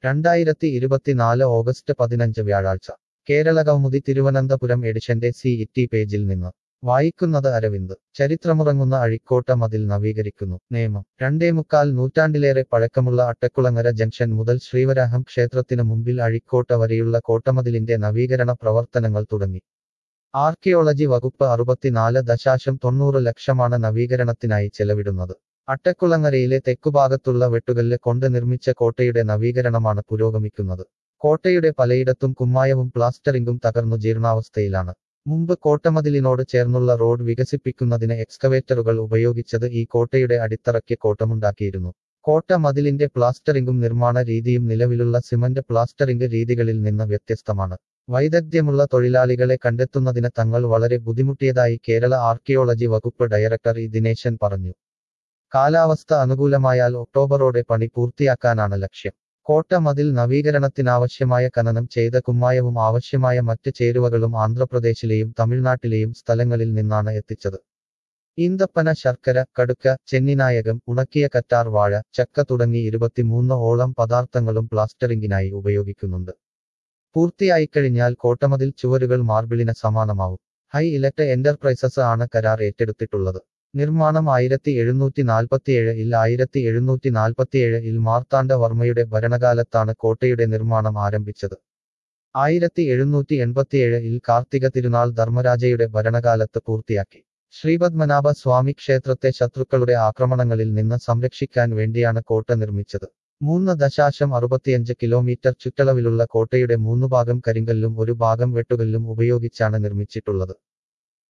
രണ്ടായിരത്തി ഇരുപത്തിനാല് ഓഗസ്റ്റ് പതിനഞ്ച് വ്യാഴാഴ്ച കേരള കൗമുദി തിരുവനന്തപുരം എഡിഷന്റെ സി ഇറ്റി പേജിൽ നിന്ന് വായിക്കുന്നത് അരവിന്ദ് ചരിത്രമുറങ്ങുന്ന അഴിക്കോട്ട മതിൽ നവീകരിക്കുന്നു നിയമം രണ്ടേമുക്കാൽ നൂറ്റാണ്ടിലേറെ പഴക്കമുള്ള അട്ടക്കുളങ്ങര ജംഗ്ഷൻ മുതൽ ശ്രീവരാഹം ക്ഷേത്രത്തിനു മുമ്പിൽ അഴിക്കോട്ട വരെയുള്ള കോട്ടമതിലിന്റെ നവീകരണ പ്രവർത്തനങ്ങൾ തുടങ്ങി ആർക്കിയോളജി വകുപ്പ് അറുപത്തിനാല് ദശാശം തൊണ്ണൂറ് ലക്ഷമാണ് നവീകരണത്തിനായി ചെലവിടുന്നത് അട്ടക്കുളങ്ങരയിലെ തെക്കുഭാഗത്തുള്ള വെട്ടുകല്ല് കൊണ്ട് നിർമ്മിച്ച കോട്ടയുടെ നവീകരണമാണ് പുരോഗമിക്കുന്നത് കോട്ടയുടെ പലയിടത്തും കുമ്മായവും പ്ലാസ്റ്ററിംഗും തകർന്നു ജീർണാവസ്ഥയിലാണ് മുമ്പ് കോട്ടമതിലിനോട് ചേർന്നുള്ള റോഡ് വികസിപ്പിക്കുന്നതിന് എക്സ്കവേറ്ററുകൾ ഉപയോഗിച്ചത് ഈ കോട്ടയുടെ അടിത്തറയ്ക്ക് കോട്ടമുണ്ടാക്കിയിരുന്നു കോട്ട മതിലിന്റെ പ്ലാസ്റ്ററിംഗും നിർമ്മാണ രീതിയും നിലവിലുള്ള സിമന്റ് പ്ലാസ്റ്ററിംഗ് രീതികളിൽ നിന്ന് വ്യത്യസ്തമാണ് വൈദഗ്ധ്യമുള്ള തൊഴിലാളികളെ കണ്ടെത്തുന്നതിന് തങ്ങൾ വളരെ ബുദ്ധിമുട്ടിയതായി കേരള ആർക്കിയോളജി വകുപ്പ് ഡയറക്ടർ ഇ ദിനേശൻ പറഞ്ഞു കാലാവസ്ഥ അനുകൂലമായാൽ ഒക്ടോബറോടെ പണി പൂർത്തിയാക്കാനാണ് ലക്ഷ്യം കോട്ട മതിൽ നവീകരണത്തിനാവശ്യമായ ഖനനം ചെയ്ത കുമ്മായവും ആവശ്യമായ മറ്റ് ചേരുവകളും ആന്ധ്രാപ്രദേശിലെയും തമിഴ്നാട്ടിലെയും സ്ഥലങ്ങളിൽ നിന്നാണ് എത്തിച്ചത് ഈന്തപ്പന ശർക്കര കടുക്ക ചെന്നിനായകം ഉണക്കിയ കറ്റാർ വാഴ ചക്ക തുടങ്ങി ഇരുപത്തിമൂന്ന് ഓളം പദാർത്ഥങ്ങളും പ്ലാസ്റ്ററിംഗിനായി ഉപയോഗിക്കുന്നുണ്ട് പൂർത്തിയായിക്കഴിഞ്ഞാൽ കോട്ടമതിൽ ചുവരുകൾ മാർബിളിന് സമാനമാവും ഹൈ ഇലക്ട് എന്റർപ്രൈസസ് ആണ് കരാർ ഏറ്റെടുത്തിട്ടുള്ളത് നിർമ്മാണം ആയിരത്തി എഴുന്നൂറ്റി നാൽപ്പത്തിയേഴ് ഇൽ ആയിരത്തി എഴുന്നൂറ്റി നാൽപ്പത്തിയേഴ് ഇൽ മാർത്താണ്ഡ വർമ്മയുടെ ഭരണകാലത്താണ് കോട്ടയുടെ നിർമ്മാണം ആരംഭിച്ചത് ആയിരത്തി എഴുന്നൂറ്റി എൺപത്തിയേഴ് ഇൽ കാർത്തിക തിരുനാൾ ധർമ്മരാജയുടെ ഭരണകാലത്ത് പൂർത്തിയാക്കി ശ്രീപത്മനാഭ സ്വാമി ക്ഷേത്രത്തെ ശത്രുക്കളുടെ ആക്രമണങ്ങളിൽ നിന്ന് സംരക്ഷിക്കാൻ വേണ്ടിയാണ് കോട്ട നിർമ്മിച്ചത് മൂന്ന് ദശാശം അറുപത്തിയഞ്ച് കിലോമീറ്റർ ചുറ്റളവിലുള്ള കോട്ടയുടെ മൂന്നു ഭാഗം കരിങ്കല്ലും ഒരു ഭാഗം വെട്ടുകല്ലും ഉപയോഗിച്ചാണ് നിർമ്മിച്ചിട്ടുള്ളത്